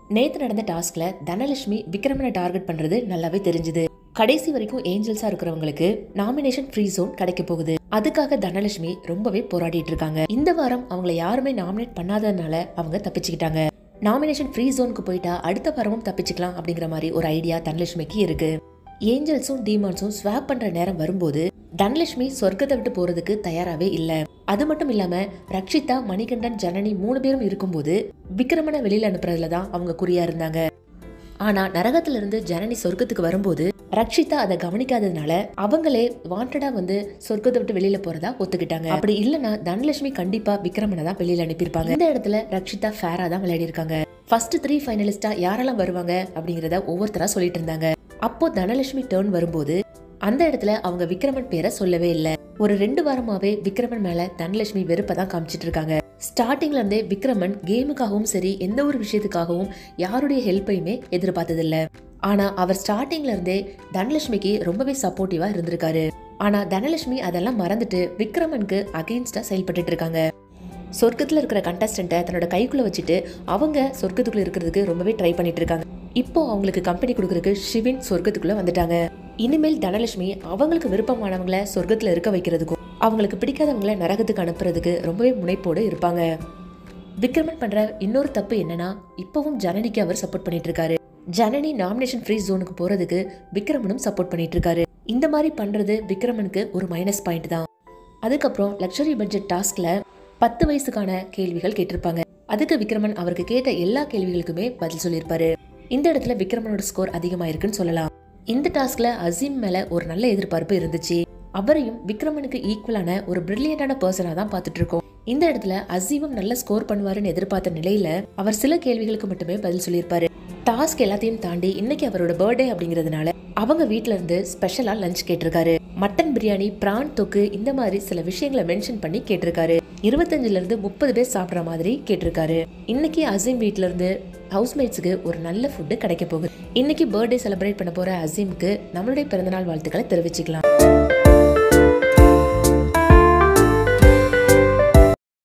நேத்து நடந்த டாஸ்க்ல தனலட்சுமி விக்ரமனை டார்கெட் பண்றது நல்லாவே தெரிஞ்சுது கடைசி வரைக்கும் ஏஞ்சல்ஸா இருக்கிறவங்களுக்கு நாமினேஷன் ஃப்ரீ ஜோன் கிடைக்க போகுது அதுக்காக தனலட்சுமி ரொம்பவே போராடிட்டு இருக்காங்க இந்த வாரம் அவங்கள யாருமே நாமினேட் பண்ணாததுனால அவங்க தப்பிச்சுக்கிட்டாங்க நாமினேஷன் ஃப்ரீ ஜோனுக்கு போயிட்டா அடுத்த வாரமும் தப்பிச்சுக்கலாம் அப்படிங்கிற மாதிரி ஒரு ஐடியா தனலட்சுமிக்கு இருக்கு ஏஞ்சல்ஸும் டீமான்ஸும் ஸ்வாப் பண்ற நேரம் வரும்போது தனலட்சுமி சொர்க்கத்தை விட்டு போறதுக்கு தயாராவே இல்ல அது மட்டும் இல்லாம ரக்ஷிதா மணிகண்டன் ஜனனி மூணு பேரும் இருக்கும்போது விக்ரமனை வெளியில அனுப்புறதுல தான் அவங்க குறியா இருந்தாங்க ஆனா நரகத்துல இருந்து ஜனனி சொர்க்கத்துக்கு வரும்போது ரக்ஷிதா அதை கவனிக்காததுனால அவங்களே வாண்டடா வந்து சொர்க்கத்தை விட்டு வெளியில போறதா ஒத்துக்கிட்டாங்க அப்படி இல்லனா தனலட்சுமி கண்டிப்பா விக்ரமனை தான் வெளியில அனுப்பியிருப்பாங்க இந்த இடத்துல ரக்ஷிதா ஃபேரா தான் விளையாடி இருக்காங்க ஃபர்ஸ்ட் த்ரீ ஃபைனலிஸ்டா யாரெல்லாம் வருவாங்க அப்படிங்கறத ஒவ்வொருத்தரா சொல்லிட்டு இருந்தாங்க அப்போ தனலட்சுமி டேர்ன் வரும்போது அந்த இடத்துல அவங்க விக்ரமன் பேரை சொல்லவே இல்ல ஒரு ரெண்டு வாரமாவே விக்ரமன் மேல தனலட்சுமி வெறுப்பை தான் காமிச்சிட்டு இருக்காங்க ஸ்டார்டிங்ல இருந்தே விக்ரமன் கேமுக்காகவும் சரி எந்த ஒரு விஷயத்துக்காகவும் யாருடைய ஹெல்ப்பையுமே எதிர்பார்த்ததில்ல ஆனா அவர் ஸ்டார்டிங்ல இருந்தே தனலட்சுமிக்கு ரொம்பவே சப்போர்ட்டிவா இருந்திருக்காரு ஆனா தனலட்சுமி அதெல்லாம் மறந்துட்டு விக்ரமனுக்கு அகெயின்ஸ்டா செயல்பட்டுட்டு இருக்காங்க சொர்க்கத்துல இருக்கிற கண்டஸ்டண்ட்டை தன்னோட கைக்குள்ள வச்சுட்டு அவங்க சொர்க்கத்துக்குள்ள இருக்கிறதுக்கு ரொம்பவே ட்ரை பண்ணிட்டு இருக்காங்க இப்போ அவங்களுக்கு கம்பெனி கொடுக்கறதுக்கு சிவின் சொர்க்கத்துக்குள்ள வந்துட்டாங்க இனிமேல் தனலட்சுமி அவங்களுக்கு விருப்பமானவங்கள சொர்க்கத்துல இருக்க வைக்கிறதுக்கும் அவங்களுக்கு பிடிக்காதவங்கள நரகத்துக்கு அனுப்புறதுக்கு ரொம்பவே முனைப்போடு இருப்பாங்க விக்ரமன் பண்ற இன்னொரு தப்பு என்னன்னா இப்பவும் ஜனனிக்கு அவர் சப்போர்ட் பண்ணிட்டு இருக்காரு ஜனனி நாமினேஷன் ஃப்ரீ ஜோனுக்கு போறதுக்கு விக்ரமனும் சப்போர்ட் பண்ணிட்டு இருக்காரு இந்த மாதிரி பண்றது விக்ரமனுக்கு ஒரு மைனஸ் பாயிண்ட் தான் அதுக்கப்புறம் லக்ஸரி பட்ஜெட் டாஸ்க்ல பத்து வயசுக்கான கேள்விகள் கேட்டிருப்பாங்க அதுக்கு விக்ரமன் அவருக்கு கேட்ட எல்லா கேள்விகளுக்குமே பதில் சொல்லியிருப்பாரு இந்த இடத்துல விக்ரமனோட ஸ்கோர் அதிகமா இருக்குன்னு சொல்லலாம் இந்த டாஸ்க்ல அசீம் மேல ஒரு நல்ல எதிர்பார்ப்பு இருந்துச்சு அவரையும் விக்ரமனுக்கு ஈக்குவலான ஒரு பிரில்லியண்டான பர்சனா தான் பார்த்துட்டு இருக்கோம் இந்த இடத்துல அசீமும் நல்ல ஸ்கோர் பண்ணுவாருன்னு எதிர்பார்த்த நிலையில அவர் சில கேள்விகளுக்கு மட்டுமே பதில் சொல்லியிருப்பாரு டாஸ்க் எல்லாத்தையும் தாண்டி இன்னைக்கு அவரோட பர்த்டே அப்படிங்கிறதுனால அவங்க வீட்ல இருந்து ஸ்பெஷலா லஞ்ச் கேட்டிருக்காரு மட்டன் பிரியாணி பிரான் தொக்கு இந்த மாதிரி சில விஷயங்களை மென்ஷன் பண்ணி கேட்டிருக்காரு இருபத்தஞ்சுல இருந்து முப்பது பேர் சாப்பிட்ற மாதிரி கேட்டிருக்காரு இன்னைக்கு அசீம் வீட்ல இருந்து ஹவுஸ்மேட்ஸுக்கு ஒரு நல்ல ஃபுட்டு கிடைக்க போகுது இன்னைக்கு பர்த்டே செலிப்ரேட் பண்ண போற அசீமுக்கு நம்மளுடைய பிறந்தநாள் வாழ்த்துக்களை தெரிவிச்சுக்கலாம்